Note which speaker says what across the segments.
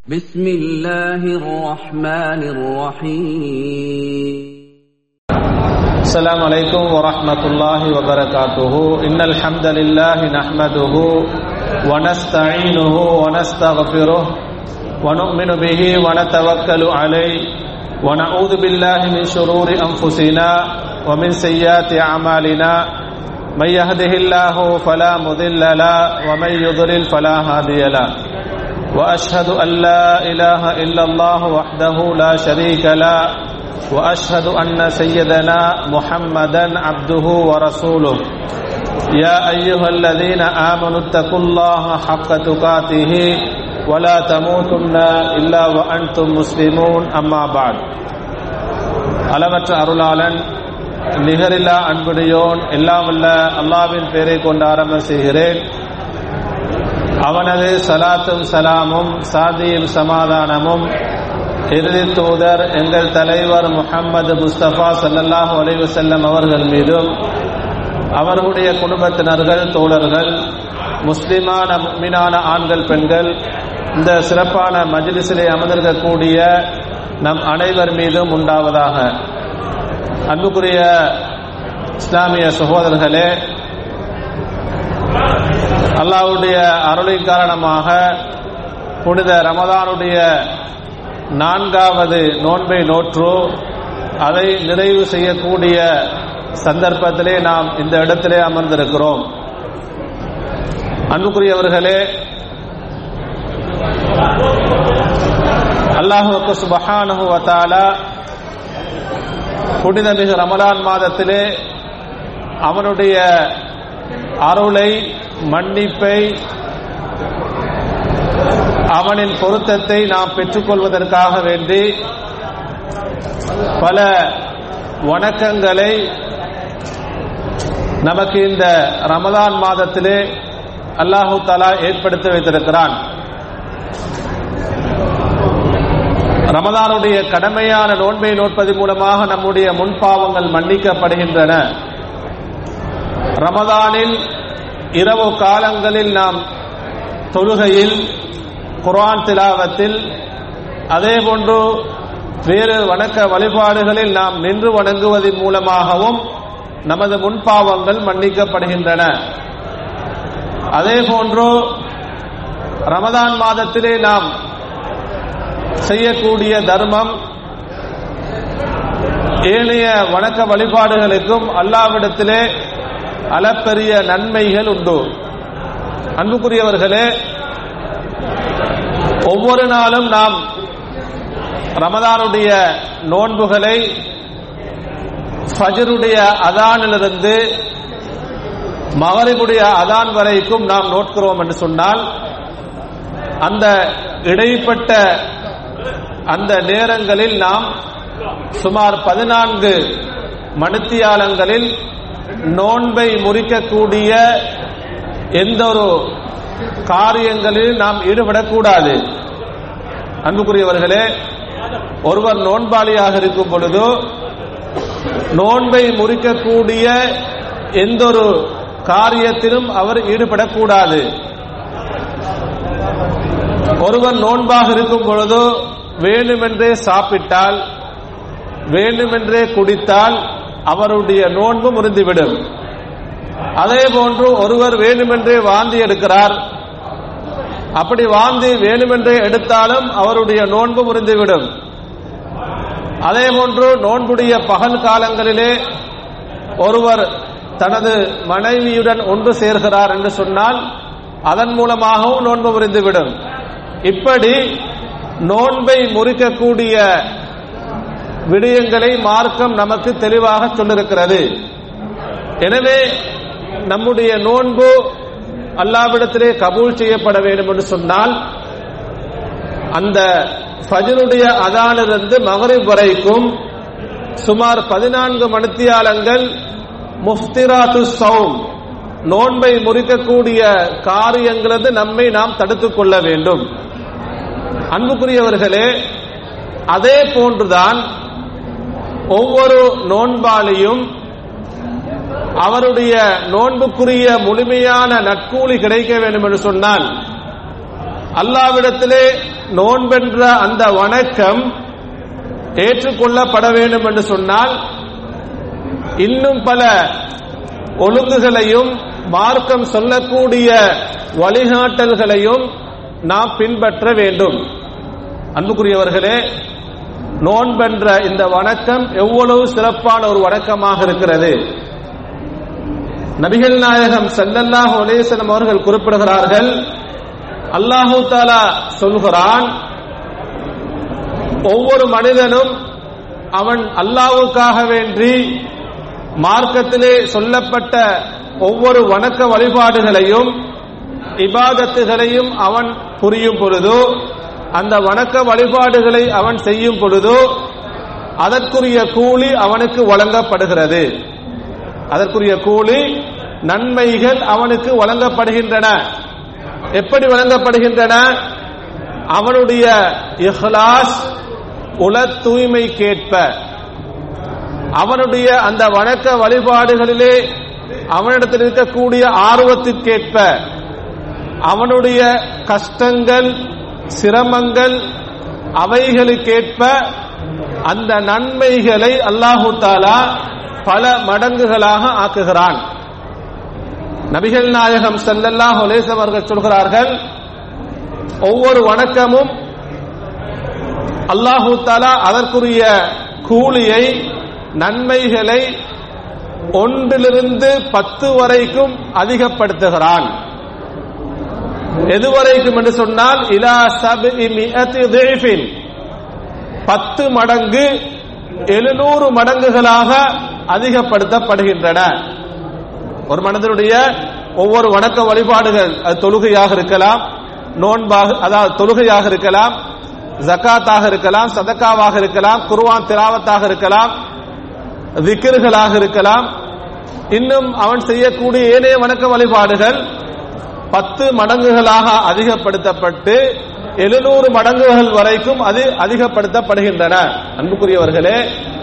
Speaker 1: بسم الله الرحمن الرحيم
Speaker 2: السلام عليكم ورحمة الله وبركاته إن الحمد لله نحمده ونستعينه ونستغفره ونؤمن به ونتوكل عليه ونعوذ بالله من شرور أنفسنا ومن سيئات أعمالنا من يهده الله فلا مضل له ومن يضلل فلا هادي له واشهد ان لا اله الا الله وحده لا شريك له واشهد ان سيدنا محمدا عبده ورسوله يا ايها الذين امنوا اتقوا الله حق تقاته ولا تموتن الا وانتم مسلمون اما بعد அளவற்ற அருளாளன் நிகரில்லா அன்புடையோன் எல்லாம் வல்ல அல்லாவின் பெயரை கொண்டு ஆரம்பம் செய்கிறேன் அவனது சலாத்தும் சலாமும் சாதியும் சமாதானமும் இறுதி தூதர் எங்கள் தலைவர் முகமது முஸ்தபா சல்லல்லாஹு அலைவசல்லம் அவர்கள் மீதும் அவர்களுடைய குடும்பத்தினர்கள் தோழர்கள் முஸ்லிமான முக்மினான ஆண்கள் பெண்கள் இந்த சிறப்பான மஜ்லிஸிலே அமர்ந்திருக்கக்கூடிய நம் அனைவர் மீதும் உண்டாவதாக அன்புக்குரிய இஸ்லாமிய சகோதரர்களே அல்லாவுடைய அருளின் காரணமாக புனித ரமதானுடைய நான்காவது நோன்பை நோற்று அதை நிறைவு செய்யக்கூடிய சந்தர்ப்பத்திலே நாம் இந்த இடத்திலே அமர்ந்திருக்கிறோம் அன்புக்குரியவர்களே அல்லாஹுக்கு சுபஹானுவத்தாலா புனிதமிகு ரமலான் மாதத்திலே அவனுடைய அருளை மன்னிப்பை அவனின் பொருத்தத்தை நாம் பெற்றுக்கொள்வதற்காக வேண்டி பல வணக்கங்களை நமக்கு இந்த ரமதான் மாதத்திலே அல்லாஹு தலா ஏற்படுத்தி வைத்திருக்கிறான் ரமதானுடைய கடமையான நோன்பை நோட்பதன் மூலமாக நம்முடைய முன்பாவங்கள் மன்னிக்கப்படுகின்றன ரமதானில் இரவு காலங்களில் நாம் தொழுகையில் குரான் திலாவத்தில் அதே போன்று வேறு வணக்க வழிபாடுகளில் நாம் நின்று வணங்குவதன் மூலமாகவும் நமது முன்பாவங்கள் மன்னிக்கப்படுகின்றன அதே போன்று ரமதான் மாதத்திலே நாம் செய்யக்கூடிய தர்மம் ஏனைய வணக்க வழிபாடுகளுக்கும் அல்லாவிடத்திலே அளப்பெரிய நன்மைகள் உண்டு அன்புக்குரியவர்களே ஒவ்வொரு நாளும் நாம் ரமதானுடைய நோன்புகளை ஃபஜருடைய அதானிலிருந்து மகரிபுடைய அதான் வரைக்கும் நாம் நோட்கிறோம் என்று சொன்னால் அந்த இடைப்பட்ட அந்த நேரங்களில் நாம் சுமார் பதினான்கு மணித்தியாலங்களில் நோன்பை முறிக்கக்கூடிய எந்த ஒரு காரியங்களில் நாம் ஈடுபடக்கூடாது அன்புக்குரியவர்களே ஒருவர் நோன்பாளியாக இருக்கும் பொழுது நோன்பை முறிக்கக்கூடிய எந்த ஒரு காரியத்திலும் அவர் ஈடுபடக்கூடாது ஒருவர் நோன்பாக இருக்கும் பொழுது வேண்டுமென்றே சாப்பிட்டால் வேண்டுமென்றே குடித்தால் அவருடைய நோன்பு முறிந்துவிடும் அதே போன்று ஒருவர் வேண்டுமென்றே வாந்தி எடுக்கிறார் அப்படி வாந்தி வேண்டுமென்றே எடுத்தாலும் அவருடைய நோன்பு முறிந்துவிடும் அதே போன்று நோன்புடைய பகல் காலங்களிலே ஒருவர் தனது மனைவியுடன் ஒன்று சேர்கிறார் என்று சொன்னால் அதன் மூலமாகவும் நோன்பு முறிந்துவிடும் இப்படி நோன்பை முறிக்கக்கூடிய விடயங்களை மார்க்கம் நமக்கு தெளிவாக சொல்லிருக்கிறது எனவே நம்முடைய நோன்பு அல்லாவிடத்திலே கபூல் செய்யப்பட வேண்டும் என்று சொன்னால் அந்த ஃபஜருடைய அதானிலிருந்து மகரிப் வரைக்கும் சுமார் பதினான்கு மணித்தியாலங்கள் முஃப்திராத்து சௌம் நோன்பை முறிக்கக்கூடிய காரியங்களது நம்மை நாம் தடுத்துக் கொள்ள வேண்டும் அன்புக்குரியவர்களே அதே போன்றுதான் ஒவ்வொரு நோன்பாளியும் அவருடைய நோன்புக்குரிய முழுமையான நட்கூலி கிடைக்க வேண்டும் என்று சொன்னால் அல்லாவிடத்திலே நோன்பென்ற அந்த வணக்கம் ஏற்றுக்கொள்ளப்பட வேண்டும் என்று சொன்னால் இன்னும் பல ஒழுங்குகளையும் மார்க்கம் சொல்லக்கூடிய வழிகாட்டல்களையும் நாம் பின்பற்ற வேண்டும் அன்புக்குரியவர்களே நோன்பென்ற இந்த வணக்கம் எவ்வளவு சிறப்பான ஒரு வணக்கமாக இருக்கிறது நபிகள் நாயகம் ஸல்லல்லாஹு அலைஹி வஸல்லம் அவர்கள் குறிப்பிடுகிறார்கள் அல்லாஹு தாலா சொல்கிறான் ஒவ்வொரு மனிதனும் அவன் அல்லாஹ்வுக்காக வேண்டி மார்க்கத்திலே சொல்லப்பட்ட ஒவ்வொரு வணக்க வழிபாடுகளையும் இபாதத்துகளையும் அவன் புரியும் பொழுதோ அந்த வணக்க வழிபாடுகளை அவன் செய்யும் பொழுதோ அதற்குரிய கூலி அவனுக்கு வழங்கப்படுகிறது அதற்குரிய கூலி நன்மைகள் அவனுக்கு வழங்கப்படுகின்றன எப்படி வழங்கப்படுகின்றன அவனுடைய இஹ்லாஸ் உல தூய்மைக்கேற்ப அவனுடைய அந்த வணக்க வழிபாடுகளிலே அவனிடத்தில் இருக்கக்கூடிய ஆர்வத்திற்கேற்ப அவனுடைய கஷ்டங்கள் சிரமங்கள் அவைகளுக்கேற்ப அந்த நன்மைகளை அல்லாஹு தாலா பல மடங்குகளாக ஆக்குகிறான் நபிகள் நாயகம் ஸல்லல்லாஹு அலைஹி வஸல்லம் அவர்கள் சொல்கிறார்கள் ஒவ்வொரு வணக்கமும் அல்லாஹு தாலா அதற்குரிய கூலியை நன்மைகளை ஒன்றிலிருந்து பத்து வரைக்கும் அதிகப்படுத்துகிறான் எதுவரைக்கும் என்று சொன்னால் இலா சபி மிஅத்தி திஃபின் பத்து மடங்கு எழுநூறு மடங்குகளாக அதிகப்படுத்தப்படுகின்றன ஒரு மனிதனுடைய ஒவ்வொரு வணக்க வழிபாடுகள் அது தொழுகையாக இருக்கலாம் நோன்பாக அதாவது தொழுகையாக இருக்கலாம் ஜக்காத்தாக இருக்கலாம் சதக்காவாக இருக்கலாம் குர்ஆன் திலாவத்தாக இருக்கலாம் திக்ர்களாக இருக்கலாம் இன்னும் அவன் செய்யக்கூடிய ஏனைய வணக்க வழிபாடுகள் பத்து மடங்குகளாக அதிகப்படுத்தப்பட்டு எழுநூறு மடங்குகள் வரைக்கும் அது அதிகப்படுத்தப்படுகின்றன அன்புக்குரியவர்களே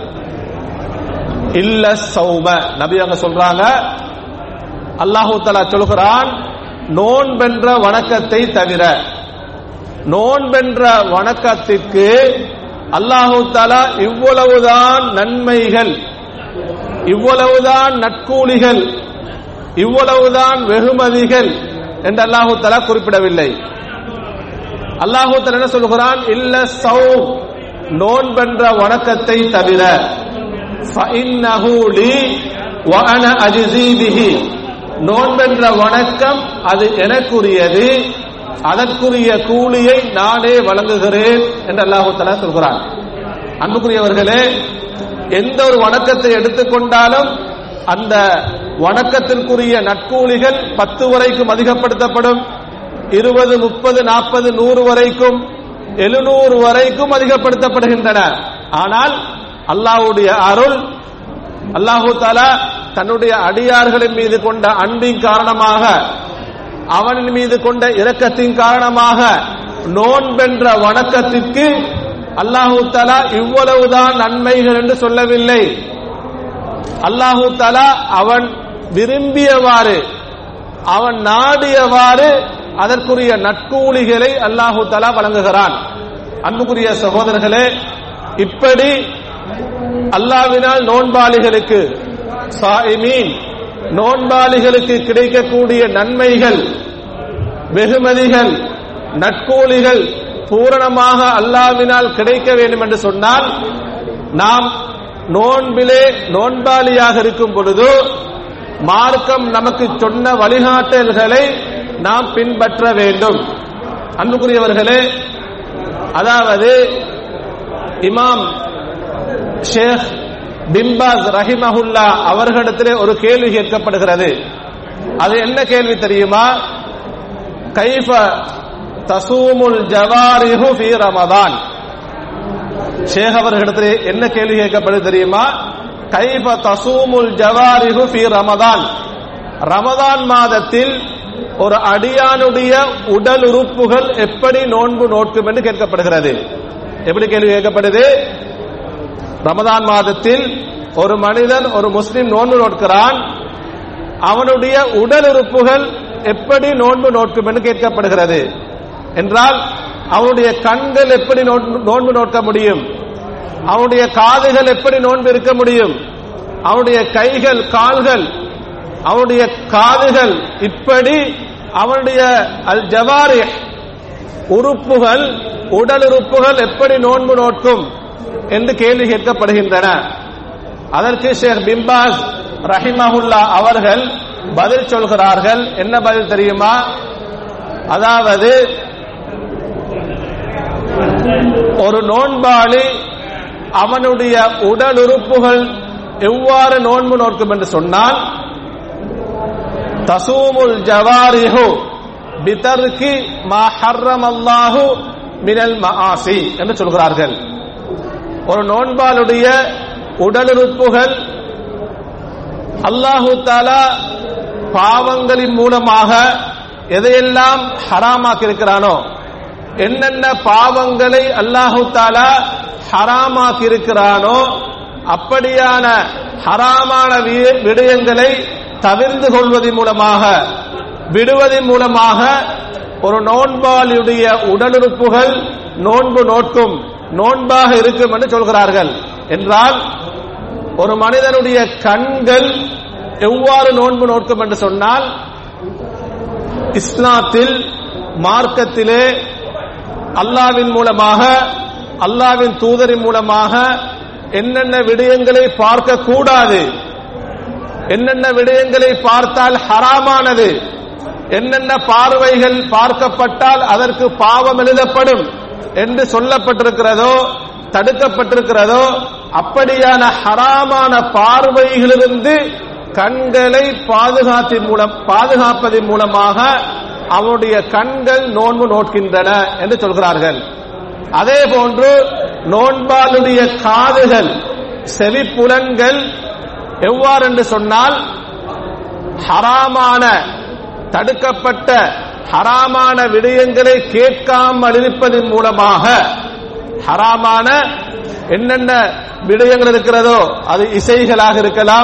Speaker 2: இல்ல சௌம நபி அங்க சொல்றாங்க அல்லாஹு தலா சொல்கிறான் நோன்பென்ற வணக்கத்தை தவிர நோன்பென்ற வணக்கத்திற்கு அல்லாஹு தாலா இவ்வளவுதான் நன்மைகள் இவ்வளவுதான் நட்கூலிகள் இவ்வளவுதான் வெகுமதிகள் என்று அல்லாஹு தலா குறிப்பிடவில்லை அல்லாஹு தலா என்ன சொல்கிறான் இல்ல சௌ நோன்பென்ற வணக்கத்தை தவிர فَإِنَّهُ لِي وَأَنَا أَجْزِي بِهِ நோன்பென்ற வணக்கம் அது எனக்குரியது அதற்குரிய கூலியை நானே வழங்குகிறேன் என்று அல்லாஹு தலா சொல்கிறான் அன்புக்குரியவர்களே எந்த ஒரு வணக்கத்தை எடுத்துக்கொண்டாலும் அந்த வணக்கத்திற்குரிய நட்கூலிகள் பத்து வரைக்கும் அதிகப்படுத்தப்படும் இருபது முப்பது நாற்பது நூறு வரைக்கும் எழுநூறு வரைக்கும் அதிகப்படுத்தப்படுகின்றன ஆனால் அல்லாஹ்வுடைய அருள் அல்லாஹு தாலா தன்னுடைய அடியார்களின் மீது கொண்ட அன்பின் காரணமாக அவனின் மீது கொண்ட இரக்கத்தின் காரணமாக நோன்பென்ற வணக்கத்திற்கு அல்லாஹு தாலா இவ்வளவுதான் நன்மைகள் என்று சொல்லவில்லை அல்லாஹு தாலா அவன் விரும்பியவாறு அவன் நாடியவாறு அதற்குரிய நட்கூலிகளை அல்லாஹு தாலா வழங்குகிறான் அன்புக்குரிய சகோதரர்களே இப்படி அல்லாவினால் நோன்பாளிகளுக்கு சாயிமீன் நோன்பாளிகளுக்கு கிடைக்கக்கூடிய நன்மைகள் வெகுமதிகள் நட்கூலிகள் பூரணமாக அல்லாவினால் கிடைக்க வேண்டும் என்று சொன்னால் நாம் நோன்பிலே நோன்பாளியாக இருக்கும் பொழுது மார்க்கம் நமக்கு சொன்ன வழிகாட்டல்களை நாம் பின்பற்ற வேண்டும் அன்புக்குரியவர்களே அதாவது இமாம் ஷேக் பின்பாஸ் ரஹிமஹுல்லா அவர்களிடத்திலே ஒரு கேள்வி கேட்கப்படுகிறது அது என்ன கேள்வி தெரியுமா கைஃப தசூமுல் ஜவாரிஹு ஃபி ரமதான் ஷேக் அவர்களிடத்திலே என்ன கேள்வி கேட்கப்படுது தெரியுமா கைஃப தசூமுல் ஜவாரிஹு ஃபி ரமதான் ரமதான் மாதத்தில் ஒரு அடியானுடைய உடல் உறுப்புகள் எப்படி நோன்பு நோட்கும் என்று கேட்கப்படுகிறது எப்படி கேள்வி கேட்கப்படுது ரமதான் மாதத்தில் ஒரு மனிதன் ஒரு முஸ்லிம் நோன்பு நோட்கிறான் அவனுடைய உடல் உறுப்புகள் எப்படி நோன்பு நோட்கும் என்று கேட்கப்படுகிறது என்றால் அவனுடைய கண்கள் எப்படி நோன்பு- நோன்பு நோக்க முடியும் அவனுடைய காதுகள் எப்படி நோன்பு இருக்க முடியும் அவனுடைய கைகள் கால்கள் அவனுடைய காதுகள் இப்படி அவனுடைய அல் ஜவாரி உறுப்புகள் உடல் உறுப்புகள் எப்படி நோன்பு நோக்கும் என்று கேள்வி கேட்கப்படுகின்றன அதற்கு ஷேக் பிம்பாஸ் ரஹிமஹுல்லா அவர்கள் பதில் சொல்கிறார்கள் என்ன பதில் தெரியுமா அதாவது ஒரு நோன்பாளி அவனுடைய உடல் உறுப்புகள் எவ்வாறு நோன்பு நோக்கும் என்று சொன்னால் தசூமுல் ஜவாரிஹு பிதர்கி மா ஹர்ரம் அல்லாஹு மினல் மஆசி என்று சொல்கிறார்கள் ஒரு நோன்பாளுடைய உடல் உறுப்புகள் அல்லாஹு தாலா பாவங்களின் மூலமாக எதையெல்லாம் ஹராமாக்கி இருக்கிறானோ என்னென்ன பாவங்களை அல்லாஹு தாலா ஹராமாக்கி இருக்கிறானோ அப்படியான ஹராமான வி- விடயங்களை தவிர்ந்து கொள்வதன் மூலமாக விடுவதன் மூலமாக ஒரு நோன்பாளியுடைய உடலுறுப்புகள் நோன்பு நோட்கும் நோன்பாக இருக்கும் என்று சொல்கிறார்கள் என்றால் ஒரு மனிதனுடைய கண்கள் எவ்வாறு நோன்பு நோக்கும் என்று சொன்னால் இஸ்லாத்தில் மார்க்கத்திலே அல்லாவின் மூலமாக அல்லாவின் தூதரின் மூலமாக என்னென்ன விடயங்களை பார்க்க கூடாது என்னென்ன விடயங்களை பார்த்தால் ஹராமானது என்னென்ன பார்வைகள் பார்க்கப்பட்டால் அதற்கு பாவம் எழுதப்படும் என்று சொல்லப்பட்டிருக்கிறதோ தடுக்கப்பட்டிருக்கிறதோ அப்படியான ஹராமான பார்வைகளிலிருந்து கண்களை பாதுகாத்தின் மூலம் பாதுகாப்பதன் மூலமாக அவனுடைய கண்கள் நோன்பு நோட்கின்றன என்று சொல்கிறார்கள் அதே போன்று நோன்பாளுடைய காதுகள் செவிப்புலன்கள் எவ்வாறு என்று சொன்னால் ஹராமான தடுக்கப்பட்ட ஹராமான விடயங்களை கேட்காமல் இருப்பதன் மூலமாக ஹராமான என்னென்ன விடயங்கள் இருக்கிறதோ அது இசைகளாக இருக்கலாம்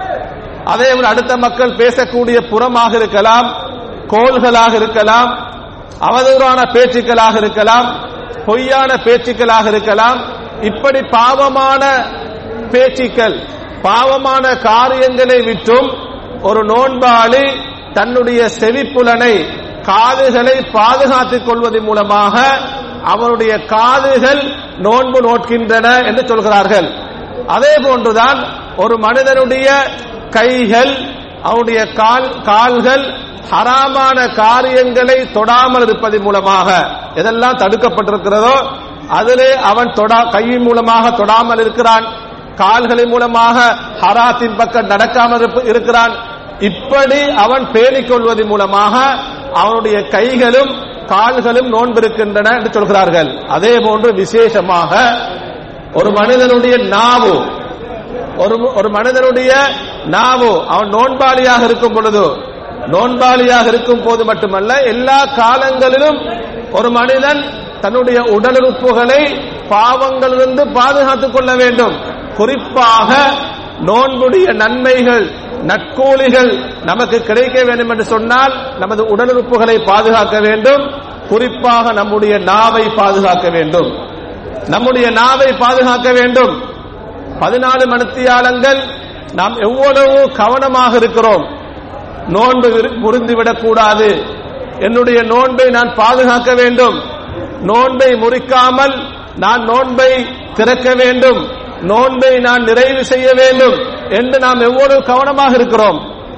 Speaker 2: அதே போல அடுத்த மக்கள் பேசக்கூடிய புறமாக இருக்கலாம் கோள்களாக இருக்கலாம் அவதூறான பேச்சுக்களாக இருக்கலாம் பொய்யான பேச்சுக்களாக இருக்கலாம் இப்படி பாவமான பேச்சுக்கள் பாவமான காரியங்களை விற்றும் ஒரு நோன்பாளி தன்னுடைய செவிப்புலனை காதுகளை பாதுகாத்துக் கொள்வதன் மூலமாக அவனுடைய காதுகள் நோன்பு நோட்கின்றன என்று சொல்கிறார்கள் அதே போன்றுதான் ஒரு மனிதனுடைய கைகள் அவனுடைய கால் கால்கள் ஹராமான காரியங்களை தொடாமல் இருப்பதன் மூலமாக எதெல்லாம் தடுக்கப்பட்டிருக்கிறதோ அதிலே அவன் தொடா கையின் மூலமாக தொடாமல் இருக்கிறான் கால்களின் மூலமாக ஹராத்தின் பக்கம் நடக்காமல் இருப்ப- இருக்கிறான் இப்படி அவன் பேணிக் கொள்வதன் மூலமாக அவனுடைய கைகளும் கால்களும் நோன்பிருக்கின்றன என்று சொல்கிறார்கள் அதே போன்று விசேஷமாக ஒரு மனிதனுடைய நாவு ஒரு ஒரு மனிதனுடைய நாவு அவன் நோன்பாளியாக இருக்கும் பொழுது நோன்பாளியாக இருக்கும் போது மட்டுமல்ல எல்லா காலங்களிலும் ஒரு மனிதன் தன்னுடைய உடல் உறுப்புகளை பாவங்களிலிருந்து பாதுகாத்துக் கொள்ள வேண்டும் குறிப்பாக நோன்புடைய நன்மைகள் நற்கூலிகள் நமக்கு கிடைக்க வேண்டும் என்று சொன்னால் நமது உடல் உறுப்புகளை பாதுகாக்க வேண்டும் குறிப்பாக நம்முடைய நாவை பாதுகாக்க வேண்டும் நம்முடைய நாவை பாதுகாக்க வேண்டும் பதினாலு மணித்தியாலங்கள் நாம் எவ்வளவு கவனமாக இருக்கிறோம் நோன்பு விரு- முறிந்துவிடக் கூடாது என்னுடைய நோன்பை நான் பாதுகாக்க வேண்டும் நோன்பை முறிக்காமல் நான் நோன்பை திறக்க வேண்டும் நோன்பை நான் நிறைவு செய்ய வேண்டும் என்று நாம் எவ்வளவு கவனமாக இருக்கிறோம்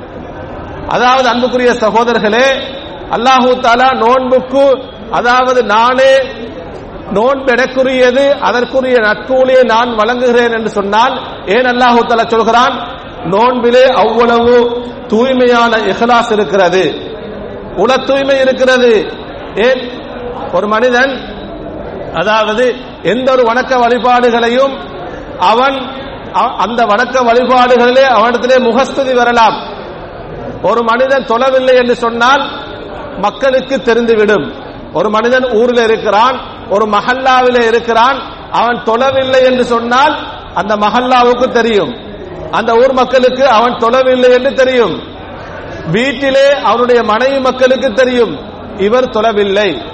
Speaker 2: அதாவது அன்புக்குரிய சகோதரர்களே அல்லாஹூ தாலா நோன்புக்கு அதாவது நானே நோன்பு எனக்குரியது அதற்குரிய நட்கூலியை நான் வழங்குகிறேன் என்று சொன்னால் ஏன் அல்லாஹூ தாலா சொல்கிறான் நோன்பிலே அவ்வளவு தூய்மையான இஹ்லாஸ் இருக்கிறது உல தூய்மை இருக்கிறது ஏன் ஒரு மனிதன் அதாவது எந்த ஒரு வணக்க வழிபாடுகளையும் அவன் அ- அந்த வணக்க வழிபாடுகளிலே அவனிடத்திலே முகஸ்துதி வரலாம் ஒரு மனிதன் தொழவில்லை என்று சொன்னால் மக்களுக்கு தெரிந்துவிடும் ஒரு மனிதன் ஊரில் இருக்கிறான் ஒரு மஹல்லாவிலே இருக்கிறான் அவன் தொழவில்லை என்று சொன்னால் அந்த மஹல்லாவுக்கு தெரியும் அந்த ஊர் மக்களுக்கு அவன் தொழவில்லை என்று தெரியும் வீட்டிலே அவனுடைய மனைவி மக்களுக்கு தெரியும் இவர் தொழவில்லை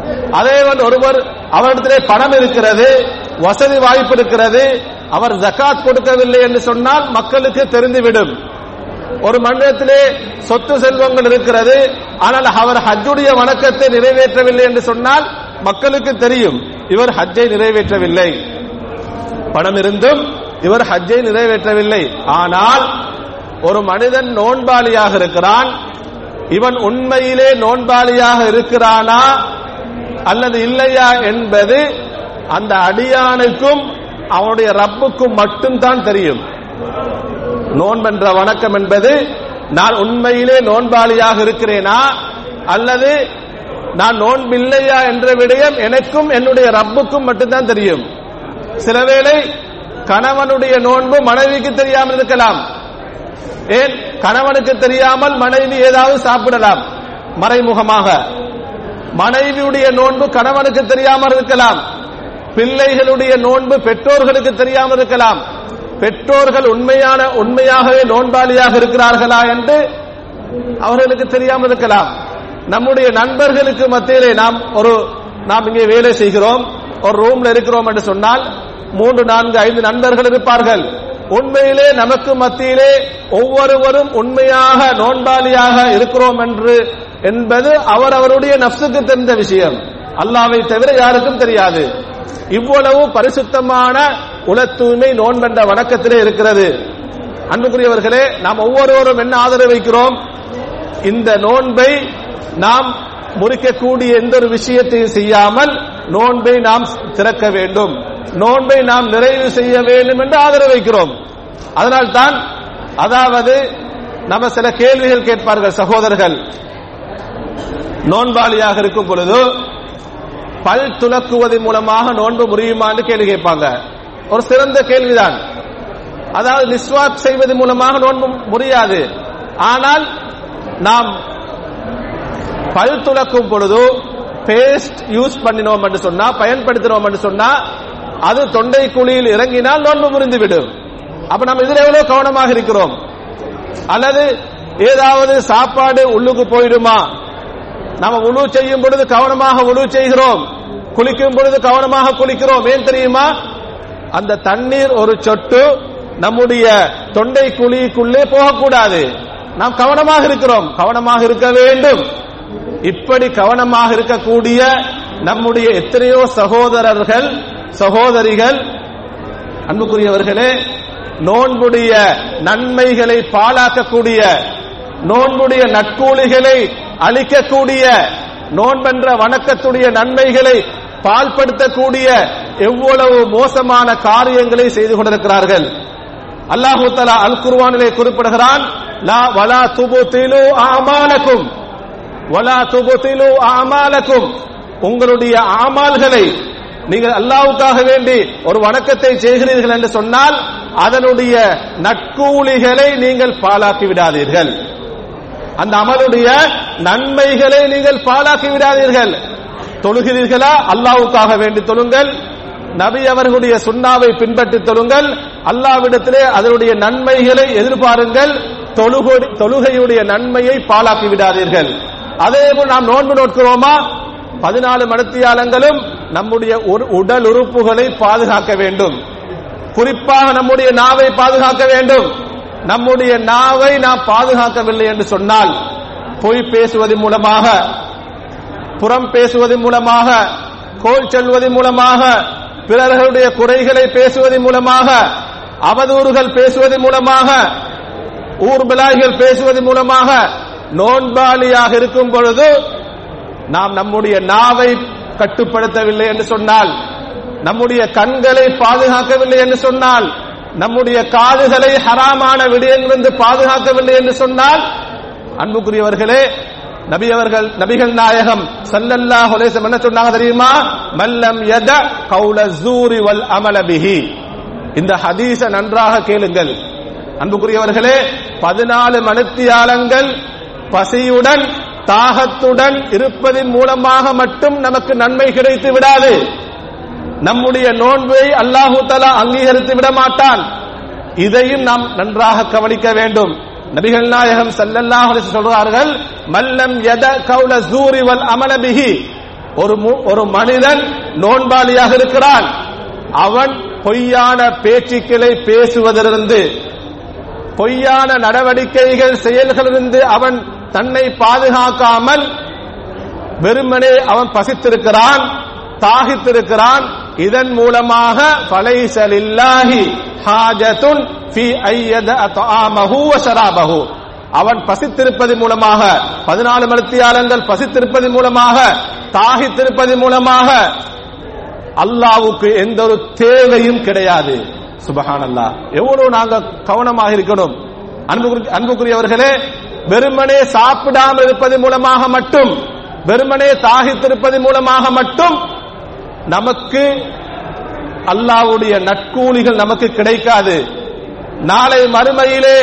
Speaker 2: அதே போன்று ஒருவர் அவரிடத்திலே பணம் இருக்கிறது வசதி வாய்ப்பு இருக்கிறது அவர் ஜகாத் கொடுக்கவில்லை என்று சொன்னால் மக்களுக்கு தெரிந்துவிடும் ஒரு மண்டலத்திலே சொத்து செல்வங்கள் இருக்கிறது ஆனால் அவர் ஹஜ்ஜுடைய வணக்கத்தை நிறைவேற்றவில்லை என்று சொன்னால் மக்களுக்கு தெரியும் இவர் ஹஜ்ஜை நிறைவேற்றவில்லை பணம் இருந்தும் இவர் ஹஜ்ஜை நிறைவேற்றவில்லை ஆனால் ஒரு மனிதன் நோன்பாளியாக இருக்கிறான் இவன் உண்மையிலே நோன்பாளியாக இருக்கிறானா அல்லது இல்லையா என்பது அந்த அடியானுக்கும் அவனுடைய ரப்புக்கும் மட்டும்தான் தெரியும் நோன்பென்ற வணக்கம் என்பது நான் உண்மையிலே நோன்பாளியாக இருக்கிறேனா அல்லது நான் நோன்பில்லையா என்ற விடயம் எனக்கும் என்னுடைய ரப்புக்கும் மட்டும்தான் தெரியும் சிலவேளை கணவனுடைய நோன்பு மனைவிக்கு தெரியாமல் இருக்கலாம் ஏன் கணவனுக்கு தெரியாமல் மனைவி ஏதாவது சாப்பிடலாம் மறைமுகமாக மனைவியுடைய நோன்பு கணவனுக்கு தெரியாமல் இருக்கலாம் பிள்ளைகளுடைய நோன்பு பெற்றோர்களுக்கு தெரியாமல் இருக்கலாம் பெற்றோர்கள் உண்மையான உண்மையாகவே நோன்பாளியாக இருக்கிறார்களா என்று அவர்களுக்கு தெரியாமல் இருக்கலாம் நம்முடைய நண்பர்களுக்கு மத்தியிலே நாம் ஒரு நாம் இங்கே வேலை செய்கிறோம் ஒரு ரூம்ல இருக்கிறோம் என்று சொன்னால் மூன்று நான்கு ஐந்து நண்பர்கள் இருப்பார்கள் உண்மையிலே நமக்கு மத்தியிலே ஒவ்வொருவரும் உண்மையாக நோன்பாளியாக இருக்கிறோம் என்று என்பது அவர் அவருடைய நப்சுக்கு தெரிந்த விஷயம் அல்லாவை தவிர யாருக்கும் தெரியாது இவ்வளவு பரிசுத்தமான உல தூய்மை நோன்பென்ற வணக்கத்திலே இருக்கிறது அன்புக்குரியவர்களே நாம் ஒவ்வொருவரும் என்ன ஆதரவு வைக்கிறோம் இந்த நோன்பை நாம் முறிக்கக்கூடிய எந்த ஒரு விஷயத்தையும் செய்யாமல் நோன்பை நாம் திறக்க வேண்டும் நோன்பை நாம் நிறைவு செய்ய வேண்டும் என்று ஆதரவு வைக்கிறோம் அதனால் தான் அதாவது நம்ம சில கேள்விகள் கேட்பார்கள் சகோதரர்கள் நோன்பாளியாக இருக்கும் பொழுது பல் துலக்குவதன் மூலமாக நோன்பு முறியுமான்னு கேள்வி கேட்பாங்க ஒரு சிறந்த கேள்விதான் அதாவது நிஸ்வாக் செய்வதன் மூலமாக நோன்பு முறியாது ஆனால் நாம் பல் துலக்கும் பொழுது பேஸ்ட் யூஸ் பண்ணினோம் என்று சொன்னா பயன்படுத்தினோம் என்று சொன்னா அது தொண்டை குழியில் இறங்கினால் நோன்பு முறிந்து விடும் அப்ப நம்ம இதுல எவ்வளவு கவனமாக இருக்கிறோம் அல்லது ஏதாவது சாப்பாடு உள்ளுக்கு போயிடுமா நாம உழு செய்யும் பொழுது கவனமாக உழு செய்கிறோம் குளிக்கும் பொழுது கவனமாக குளிக்கிறோம் ஏன் தெரியுமா அந்த தண்ணீர் ஒரு சொட்டு நம்முடைய தொண்டை குழிக்குள்ளே போகக்கூடாது நாம் கவனமாக இருக்கிறோம் கவனமாக இருக்க வேண்டும் இப்படி கவனமாக இருக்கக்கூடிய நம்முடைய எத்தனையோ சகோதரர்கள் சகோதரிகள் அன்புக்குரியவர்களே நோன்புடைய நன்மைகளை பாழாக்கக்கூடிய நோன்புடைய நட்கூலிகளை அளிக்கக்கூடிய நோன்பென்ற வணக்கத்துடைய நன்மைகளை பால்படுத்தக்கூடிய எவ்வளவு மோசமான காரியங்களை செய்து கொண்டிருக்கிறார்கள் அல்லாஹு தலா அல் குர்வானிலே குறிப்பிடுகிறான் லா வலா துபுதிலு ஆமாலக்கும் வலா துபுதிலு ஆமாலக்கும் உங்களுடைய ஆமால்களை நீங்கள் அல்லாவுக்காக வேண்டி ஒரு வணக்கத்தை செய்கிறீர்கள் என்று சொன்னால் அதனுடைய நட்கூலிகளை நீங்கள் பாழாக்கி விடாதீர்கள் அந்த அமலுடைய நன்மைகளை நீங்கள் பாழாக்கி விடாதீர்கள் தொழுகிறீர்களா அல்லாவுக்காக வேண்டி தொழுங்கள் நபி அவர்களுடைய சுண்ணாவை பின்பற்றி தொழுங்கள் அல்லாவிடத்திலே அதனுடைய நன்மைகளை எதிர்பாருங்கள் தொழுகொடி தொழுகையுடைய நன்மையை பாழாக்கி விடாதீர்கள் அதே போல் நாம் நோன்பு நோட்கிறோமா பதினாலு மடத்தியாலங்களும் நம்முடைய ஒரு உடல் உறுப்புகளை பாதுகாக்க வேண்டும் குறிப்பாக நம்முடைய நாவை பாதுகாக்க வேண்டும் நம்முடைய நாவை நாம் பாதுகாக்கவில்லை என்று சொன்னால் பொய் பேசுவதன் மூலமாக புறம் பேசுவதன் மூலமாக கோல் செல்வதன் மூலமாக பிறர்களுடைய குறைகளை பேசுவதன் மூலமாக அவதூறுகள் பேசுவதன் மூலமாக ஊர்பிலாய்கள் பேசுவதன் மூலமாக நோன்பாளியாக இருக்கும் பொழுது நாம் நம்முடைய நாவை கட்டுப்படுத்தவில்லை என்று சொன்னால் நம்முடைய கண்களை பாதுகாக்கவில்லை என்று சொன்னால் நம்முடைய காதுகளை ஹராமான விடயங்களிலிருந்து பாதுகாக்கவில்லை என்று சொன்னால் அன்புக்குரியவர்களே நபி அவர்கள் நபிகள் நாயகம் சல்லல்லாஹு அலைஹி வஸல்லம் என்ன சொன்னாங்க தெரியுமா மல்லம் யத கௌல ஜூரி வல் அமல பிஹி இந்த ஹதீஸ நன்றாக கேளுங்கள் அன்புக்குரியவர்களே பதினாலு மணித்தியாலங்கள் பசியுடன் தாகத்துடன் இருப்பதன் மூலமாக மட்டும் நமக்கு நன்மை கிடைத்து விடாது நம்முடைய நோன்பை அல்லாஹு தலா அங்கீகரித்து விட மாட்டான் இதையும் நாம் நன்றாக கவனிக்க வேண்டும் நபிகள் நாயகம் ஸல்லல்லாஹு அலைஹி சொல்றார்கள் மல்லம் யத கௌல ஜூரி வல் அமல பிஹி ஒரு மு- ஒரு மனிதன் நோன்பாளியாக இருக்கிறான் அவன் பொய்யான பேச்சுக்களை பேசுவதிலிருந்து பொய்யான நடவடிக்கைகள் செயல்களிலிருந்து அவன் தன்னை பாதுகாக்காமல் வெறுமனே அவன் பசித்திருக்கிறான் தாகித்திருக்கிறான் இதன் மூலமாக பலைசலில்லாஹி ஹாஜத்துன் ஃபி ஐயத அத்ஆமஹு வ ஷராபஹு அவன் பசித்திருப்பது மூலமாக பதினாலு மணித்தியாலங்கள் பசித்திருப்பது மூலமாக தாகித்திருப்பது மூலமாக அல்லாவுக்கு எந்த ஒரு தேவையும் கிடையாது சுபஹானல்லா எவ்வளவு நாங்க கவனமாக இருக்கணும் அன்புக்குரிய- அன்புக்குரியவர்களே வெறுமனே சாப்பிடாமல் இருப்பது மூலமாக மட்டும் வெறுமனே தாகித்திருப்பது மூலமாக மட்டும் நமக்கு அல்லாவுடைய நற்கூலிகள் நமக்கு கிடைக்காது நாளை மறுமையிலே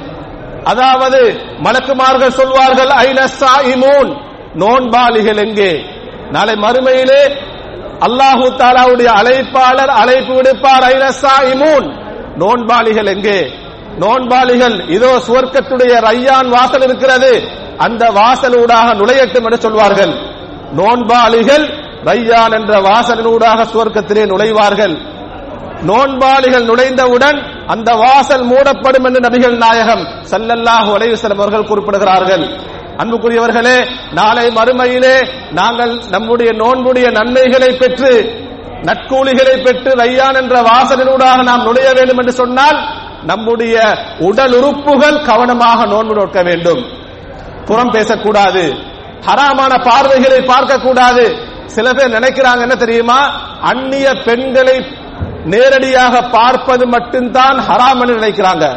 Speaker 2: அதாவது மலக்குமார்கள் சொல்வார்கள் ஐனஸ்ஸா இமூன் நோன்பாளிகள் எங்கே நாளை மறுமையிலே அல்லாஹு தாலாவுடைய அழைப்பாளர் அழைப்பு விடுப்பார் ஐனஸ்ஸா இமூன் நோன்பாளிகள் எங்கே நோன்பாளிகள் இதோ சுவர்க்கத்துடைய ரையான் வாசல் இருக்கிறது அந்த வாசலூடாக நுழையட்டும் என்று சொல்வார்கள் நோன்பாளிகள் ரையான் என்ற வாசலினூடாக சுவர்க்கத்திலே நுழைவார்கள் நோன்பாளிகள் நுழைந்தவுடன் அந்த வாசல் மூடப்படும் என்று நபிகள் நாயகம் ஸல்லல்லாஹு அலைஹி வஸல்லம் அவர்கள் குறிப்பிடுகிறார்கள் அன்புக்குரியவர்களே நாளை மறுமையிலே நாங்கள் நம்முடைய நோன்புடைய நன்மைகளை பெற்று நற்கூலிகளை பெற்று ரையான் என்ற வாசலினூடாக நாம் நுழைய வேண்டும் என்று சொன்னால் நம்முடைய உடல் உறுப்புகள் கவனமாக நோன்பு நோக்க வேண்டும் புறம் பேசக்கூடாது ஹராமான பார்வைகளை பார்க்க கூடாது சில பேர் நினைக்கிறாங்க என்ன தெரியுமா அந்நிய பெண்களை நேரடியாக பார்ப்பது மட்டும்தான் ஹராம் என்று நினைக்கிறாங்க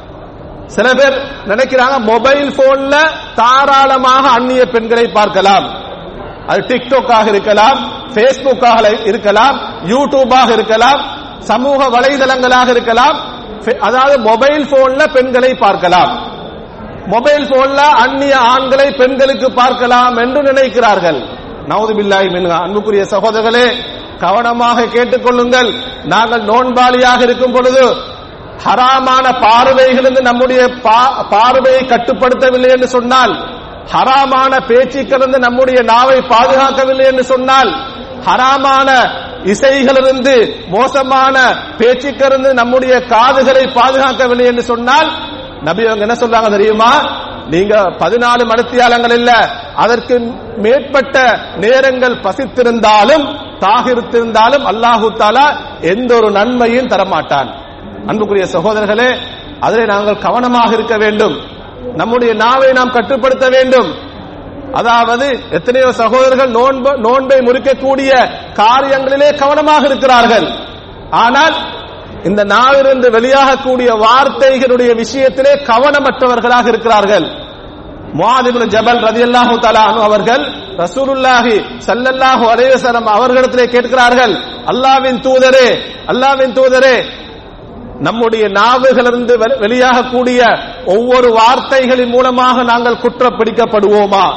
Speaker 2: சில பேர் நினைக்கிறாங்க மொபைல் போன்ல தாராளமாக அந்நிய பெண்களை பார்க்கலாம் அது டிக்டாக்காக இருக்கலாம் பேஸ்புக்காக இருக்கலாம் யூடியூபாக இருக்கலாம் சமூக வலைதளங்களாக இருக்கலாம் ஃபே- அதாவது மொபைல் போன்ல பெண்களை பார்க்கலாம் மொபைல் போன்ல அந்நிய ஆண்களை பெண்களுக்கு பார்க்கலாம் என்று நினைக்கிறார்கள் நவுது பில்லாஹி மின்ஹா அன்புக்குரிய சகோதரர்களே கவனமாக கேட்டுக்கொள்ளுங்கள் நாங்கள் நோன்பாளியாக இருக்கும் பொழுது ஹராமான பார்வைகளிலிருந்து நம்முடைய பா- பார்வையை கட்டுப்படுத்தவில்லை என்று சொன்னால் ஹராமான பேச்சுக்களிலிருந்து நம்முடைய நாவை பாதுகாக்கவில்லை என்று சொன்னால் ஹராமான இசைகளிலிருந்து மோசமான பேச்சுக்களிலிருந்து நம்முடைய காதுகளை பாதுகாக்கவில்லை என்று சொன்னால் நபி அவங்க என்ன சொல்றாங்க தெரியுமா நீங்க பதினாலு மணித்தியாலங்கள் இல்ல அதற்கு மேற்பட்ட நேரங்கள் பசித்திருந்தாலும் தாகிருத்திருந்தாலும் அல்லாஹு தாலா எந்த ஒரு நன்மையும் தரமாட்டான் அன்புக்குரிய சகோதரர்களே அதிலே நாங்கள் கவனமாக இருக்க வேண்டும் நம்முடைய நாவை நாம் கட்டுப்படுத்த வேண்டும் அதாவது எத்தனையோ சகோதரர்கள் நோன்பு நோன்பை முறிக்கக்கூடிய காரியங்களிலே கவனமாக இருக்கிறார்கள் ஆனால் இந்த நாவிலிருந்து வெளியாகக்கூடிய வார்த்தைகளுடைய விஷயத்திலே கவனமற்றவர்களாக இருக்கிறார்கள் முஆதிபுல் ஜபல் ரதியல்லாஹு தஆலா அன்ஹு அவர்கள் ரசூலுல்லாஹி ஸல்லல்லாஹு அலைஹி வஸல்லம் அவர்களிடத்திலே கேட்கிறார்கள் அல்லாஹ்வின் தூதரே அல்லாஹ்வின் தூதரே நம்முடைய நாவுகளிலிருந்து வெ- வெளியாகக்கூடிய ஒவ்வொரு வார்த்தைகளின் மூலமாக நாங்கள் குற்றப்பிடிக்கப்படுவோமா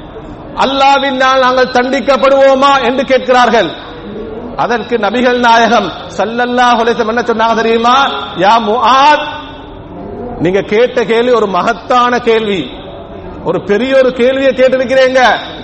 Speaker 2: அல்லாவினால் நாங்கள் தண்டிக்கப்படுவோமா என்று கேட்கிறார்கள் அதற்கு நபிகள் நாயகம் ஸல்லல்லாஹு அலைஹி வஸல்லம் என்ன சொன்னாங்க தெரியுமா யா முஆத் நீங்க கேட்ட கேள்வி ஒரு மகத்தான கேள்வி ஒரு பெரிய ஒரு கேள்வியை கேட்டிருக்கிறீங்க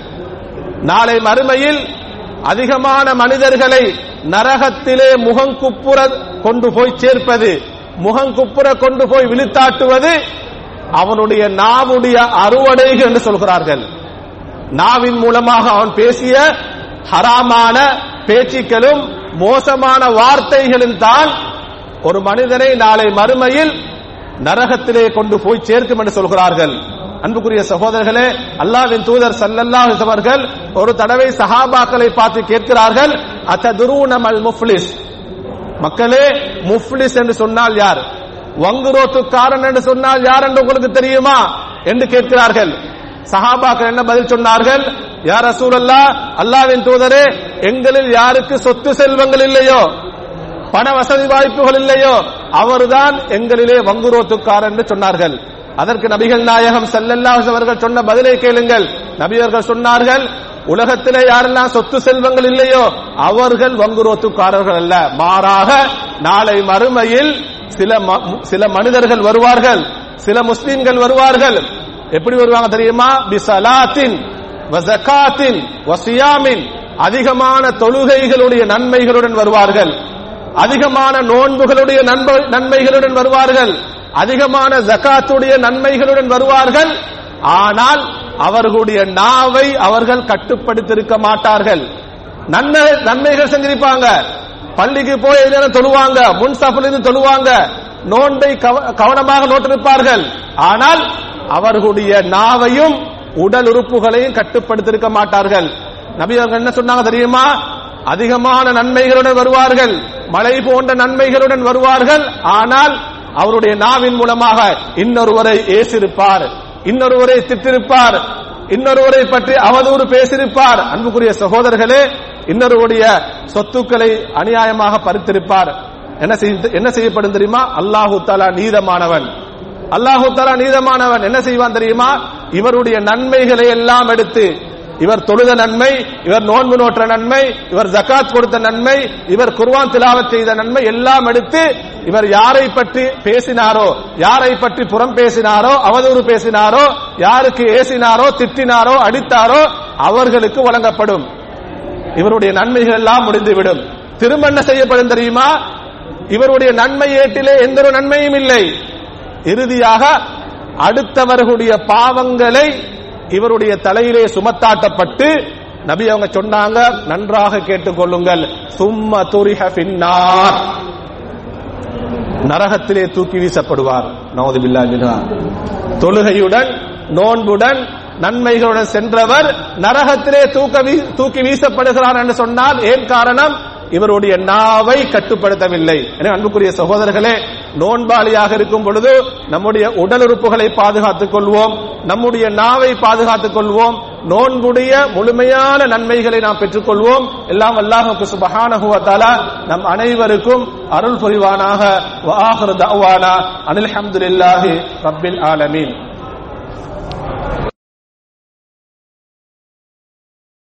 Speaker 2: நாளை மறுமையில் அதிகமான மனிதர்களை நரகத்திலே முகங்குப்புற கொண்டு போய் சேர்ப்பது முகங்குப்புற கொண்டு போய் விழித்தாட்டுவது அவனுடைய நாவுடைய அறுவடைகள் என்று சொல்கிறார்கள் நாவின் மூலமாக அவன் பேசிய ஹராமான பேச்சுக்களும் மோசமான வார்த்தைகளும் தான் ஒரு மனிதனை நாளை மறுமையில் நரகத்திலே கொண்டு போய் சேர்க்கும் என்று சொல்கிறார்கள் அன்புக்குரிய சகோதரர்களே அல்லாஹ்வின் தூதர் ஸல்லல்லாஹு அலைஹி வஸல்லம் அவர்கள் ஒரு தடவை சஹாபாக்களை பார்த்து கேட்கிறார்கள் அத்ததுரூனமல் முஃப்லிஸ் மக்களே முஃப்லிஸ் என்று சொன்னால் யார் வங்குரோத்துக்காரன் என்று சொன்னால் யார் என்று உங்களுக்கு தெரியுமா என்று கேட்கிறார்கள் சஹாபாக்கள் என்ன பதில் சொன்னார்கள் யார் ரசூலல்லா அல்லாஹ்வின் தூதரே எங்களில் யாருக்கு சொத்து செல்வங்கள் இல்லையோ பண வசதி வாய்ப்புகள் இல்லையோ அவர்தான் எங்களிலே வங்குரோத்துக்காரர் என்று சொன்னார்கள் அதற்கு நபிகள் நாயகம் ஸல்லல்லாஹு அலைஹி அவர்கள் சொன்ன பதிலை கேளுங்கள் நபியர்கள் சொன்னார்கள் உலகத்திலே யாரெல்லாம் சொத்து செல்வங்கள் இல்லையோ அவர்கள் வங்குரோத்துக்காரர்கள் அல்ல மாறாக நாளை மறுமையில் சில ம- சில மனிதர்கள் வருவார்கள் சில முஸ்லிம்கள் வருவார்கள் எப்படி வருவாங்க தெரியுமா பிசலாத்தின் வசகாத்தின் வசியாமின் அதிகமான தொழுகைகளுடைய நன்மைகளுடன் வருவார்கள் அதிகமான நோன்புகளுடைய நன்மை- நன்மைகளுடன் வருவார்கள் அதிகமான ஜகாத்துடைய நன்மைகளுடன் வருவார்கள் ஆனால் அவர்களுடைய நாவை அவர்கள் கட்டுப்படுத்தியிருக்க மாட்டார்கள் நன்மை நன்மைகள் செஞ்சிருப்பாங்க பள்ளிக்கு போய் எது நேரம் தொழுவாங்க முன் இருந்து தொழுவாங்க நோன்பை கவ- கவனமாக நோட்டிருப்பார்கள் ஆனால் அவர்களுடைய நாவையும் உடல் உறுப்புகளையும் கட்டுப்படுத்தியிருக்க மாட்டார்கள் நபி அவர்கள் என்ன சொன்னாங்க தெரியுமா அதிகமான நன்மைகளுடன் வருவார்கள் மழை போன்ற நன்மைகளுடன் வருவார்கள் ஆனால் அவருடைய நாவின் மூலமாக இன்னொருவரை ஏசிருப்பார் இன்னொருவரை திட்டிருப்பார் இன்னொருவரை பற்றி அவதூறு பேசியிருப்பார் அன்புக்குரிய சகோதரர்களே இன்னொருவருடைய சொத்துக்களை அநியாயமாக பறித்திருப்பார் என்ன செய்ய- என்ன செய்யப்படும் தெரியுமா அல்லாஹு தாலா நீதமானவன் அல்லாஹு தாலா நீதமானவன் என்ன செய்வான் தெரியுமா இவருடைய நன்மைகளை எல்லாம் எடுத்து இவர் தொழுத நன்மை இவர் நோன்பு நோற்ற நன்மை இவர் ஜகாத் கொடுத்த நன்மை இவர் குர்வான் திலாவத் செய்த நன்மை எல்லாம் எடுத்து இவர் யாரை பற்றி பேசினாரோ யாரை பற்றி புறம் பேசினாரோ அவதூறு பேசினாரோ யாருக்கு ஏசினாரோ திட்டினாரோ அடித்தாரோ அவர்களுக்கு வழங்கப்படும் இவருடைய நன்மைகள் எல்லாம் முடிந்துவிடும் திரும்ப என்ன செய்யப்படும் தெரியுமா இவருடைய நன்மை ஏட்டிலே எந்த ஒரு நன்மையும் இல்லை இறுதியாக அடுத்தவர்களுடைய பாவங்களை இவருடைய தலையிலே சுமத்தாட்டப்பட்டு நபி அவங்க சொன்னாங்க நன்றாக கேட்டுக்கொள்ளுங்கள் சும்ம துரிஹ பின்னார் நரகத்திலே தூக்கி வீசப்படுவார் நவது பில்லா தொழுகையுடன் நோன்புடன் நன்மைகளுடன் சென்றவர் நரகத்திலே தூக்க வீ- தூக்கி வீசப்படுகிறார் என்று சொன்னால் ஏன் காரணம் இவருடைய நாவை கட்டுப்படுத்தவில்லை எனவே அன்புக்குரிய சகோதரர்களே நோன்பாளியாக இருக்கும் பொழுது நம்முடைய உடல் உறுப்புகளை பாதுகாத்துக் கொள்வோம் நம்முடைய நாவை பாதுகாத்துக் கொள்வோம் நோன்புடைய முழுமையான நன்மைகளை நாம் பெற்றுக்கொள்வோம் எல்லாம் அல்லாஹுக்கு சுபஹானஹு வ தஆலா நம் அனைவருக்கும் அருள் புரிவானாக வ ஆஹிரு தஅவானா அனில் ஹம்துலில்லாஹி ரப்பில் ஆலமீன்